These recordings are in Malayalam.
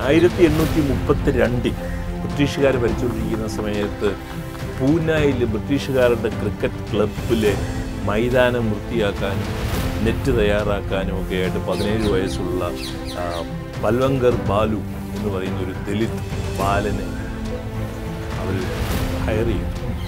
ആയിരത്തി എണ്ണൂറ്റി മുപ്പത്തി രണ്ടിൽ ബ്രിട്ടീഷുകാർ ഭരിച്ചുകൊണ്ടിരിക്കുന്ന സമയത്ത് പൂനായിൽ ബ്രിട്ടീഷുകാരുടെ ക്രിക്കറ്റ് ക്ലബിലെ മൈതാനം വൃത്തിയാക്കാനും നെറ്റ് തയ്യാറാക്കാനും ഒക്കെ ആയിട്ട് പതിനേഴ് വയസ്സുള്ള ആ, ബൽവങ്കർ ബാലു എന്ന് പറയുന്ന ഒരു ദലിത് ബാലനെ അവർ ഹയർ ചെയ്തു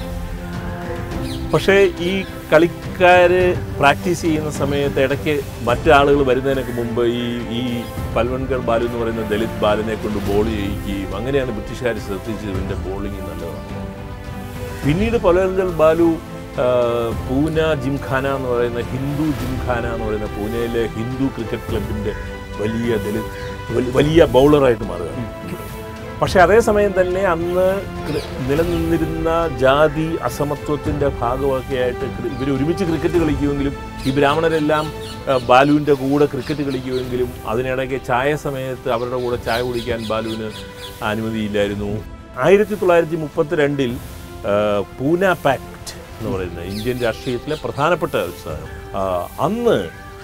പക്ഷേ ഈ കളിക്കാര് പ്രാക്ടീസ് ചെയ്യുന്ന സമയത്ത് ഇടയ്ക്ക് മറ്റാളുകൾ വരുന്നതിനൊക്കെ മുമ്പ് ഈ ഈ പൽവൻകർ ബാലു എന്ന് പറയുന്ന ദലിത് ബാലനെ കൊണ്ട് ബോൾ ചെയ്യിക്കുകയും അങ്ങനെയാണ് ബ്രിട്ടീഷുകാർ ശ്രദ്ധിച്ചത് ഇവൻ്റെ ബോളിംഗ് നല്ലതാണ് പിന്നീട് പൽവൻകർ ബാലു ആ, പൂന ജിംഖാന എന്ന് പറയുന്ന ഹിന്ദു ജിംഖാന എന്ന് പറയുന്ന പൂനെയിലെ ഹിന്ദു ക്രിക്കറ്റ് ക്ലബിൻ്റെ വലിയ ദലിത് വലി- വലിയ ബൗളറായിട്ട് മാറുകയാണ് പക്ഷേ അതേസമയം തന്നെ അന്ന് ക്രി- നിലനിന്നിരുന്ന ജാതി അസമത്വത്തിൻ്റെ ഭാഗമൊക്കെയായിട്ട് ഇവർ ഒരുമിച്ച് ക്രിക്കറ്റ് കളിക്കുമെങ്കിലും ഈ ബ്രാഹ്മണരെല്ലാം ആ, ബാലുവിൻ്റെ കൂടെ ക്രിക്കറ്റ് കളിക്കുമെങ്കിലും അതിനിടയ്ക്ക് ചായ സമയത്ത് അവരുടെ കൂടെ ചായ കുടിക്കാൻ ബാലുവിന് അനുമതിയില്ലായിരുന്നു ആയിരത്തി തൊള്ളായിരത്തി മുപ്പത്തി രണ്ടിൽ പൂന പാക്ട് എന്ന് പറയുന്ന ഇന്ത്യൻ രാഷ്ട്രീയത്തിലെ പ്രധാനപ്പെട്ട ഒരു സാധനം ആ, അന്ന്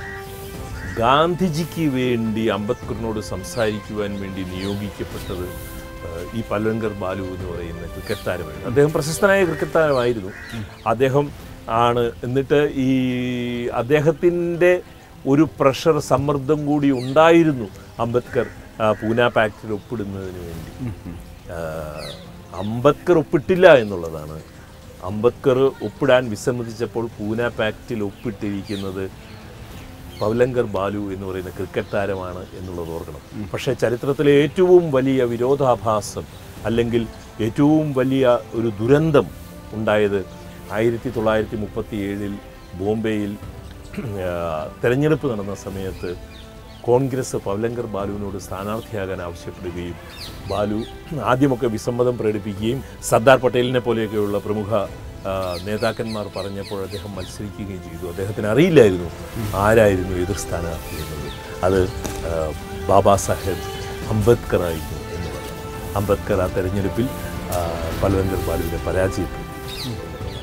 ഗാന്ധിജിക്ക് വേണ്ടി അംബേദ്കറിനോട് സംസാരിക്കുവാൻ വേണ്ടി നിയോഗിക്കപ്പെട്ടത് ഏഹ്, ഈ പൽവങ്കർ ബാലു എന്ന് പറയുന്ന ക്രിക്കറ്റ് താരമായിരുന്നു അദ്ദേഹം പ്രശസ്തനായ ക്രിക്കറ്റ് താരമായിരുന്നു അദ്ദേഹം ആണ് എന്നിട്ട് ഈ അദ്ദേഹത്തിൻ്റെ ഒരു പ്രഷർ സമ്മർദ്ദം കൂടി ഉണ്ടായിരുന്നു അംബേദ്കർ ആ, പൂന പാക്റ്റിൽ ഒപ്പിടുന്നതിന് വേണ്ടി ആഹ്, അംബേദ്കർ ഒപ്പിട്ടില്ല എന്നുള്ളതാണ് അംബേദ്കർ ഒപ്പിടാൻ വിസമ്മതിച്ചപ്പോൾ പൂന പാക്റ്റിൽ ഒപ്പിട്ടിരിക്കുന്നത് പവലങ്കർ ബാലു എന്ന് പറയുന്ന ക്രിക്കറ്റ് താരമാണ് എന്നുള്ളത് ഓർക്കണം പക്ഷേ ചരിത്രത്തിലെ ഏറ്റവും വലിയ വിരോധാഭാസം അല്ലെങ്കിൽ ഏറ്റവും വലിയ ഒരു ദുരന്തം ഉണ്ടായത് ആയിരത്തി തൊള്ളായിരത്തി മുപ്പത്തി ഏഴിൽ ബോംബെയിൽ ആ, തെരഞ്ഞെടുപ്പ് നടന്ന സമയത്ത് കോൺഗ്രസ് പവലങ്കർ ബാലുവിനോട് സ്ഥാനാർത്ഥിയാകാൻ ആവശ്യപ്പെടുകയും ബാലു ആദ്യമൊക്കെ വിസമ്മതം പ്രകടിപ്പിക്കുകയും സർദാർ പട്ടേലിനെ പോലെയൊക്കെയുള്ള പ്രമുഖ ആ, നേതാക്കന്മാർ പറഞ്ഞപ്പോൾ അദ്ദേഹം മത്സരിക്കുകയും ചെയ്തു അദ്ദേഹത്തിന് അറിയില്ലായിരുന്നു ആരായിരുന്നു എതിർ സ്ഥാനാർത്ഥി എന്നത് അത് ആ, ബാബാ സാഹേബ് അംബേദ്കർ ആയിരുന്നു എന്നുള്ളത് അംബേദ്കർ ആ തെരഞ്ഞെടുപ്പിൽ ആ, പൽവങ്കർ ബാലുവിനെ പരാജയപ്പെട്ടു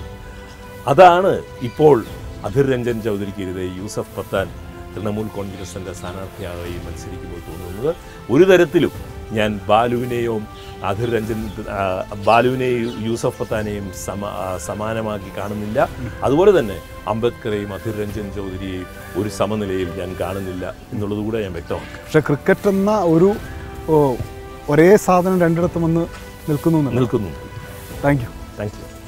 അതാണ് ഇപ്പോൾ അധിർ രഞ്ജൻ ചൗധരിക്കെതിരെ യൂസഫ് പത്താൻ തൃണമൂൽ കോൺഗ്രസിൻ്റെ സ്ഥാനാർത്ഥിയായി മത്സരിക്കുമ്പോൾ തോന്നുന്നത് ഒരു തരത്തിലും ഞാൻ ബാലുവിനെയോ അധിർ രഞ്ജൻ ആ, ബാലുവിനെയും യൂസഫ് പത്താനെയും സമ ആ, സമാനമാക്കി കാണുന്നില്ല അതുപോലെ തന്നെ അംബേദ്കറെയും അധിർ രഞ്ജൻ ചൗധരിയെയും ഒരു സമനിലയിൽ ഞാൻ കാണുന്നില്ല എന്നുള്ളത് കൂടെ ഞാൻ വ്യക്തമാക്കാം പക്ഷെ ക്രിക്കറ്റ് എന്ന ഒരു ഓ, ഒരേ സാധനം രണ്ടിടത്തും വന്ന് നിൽക്കുന്നു നിൽക്കുന്നു താങ്ക് യു താങ്ക് യു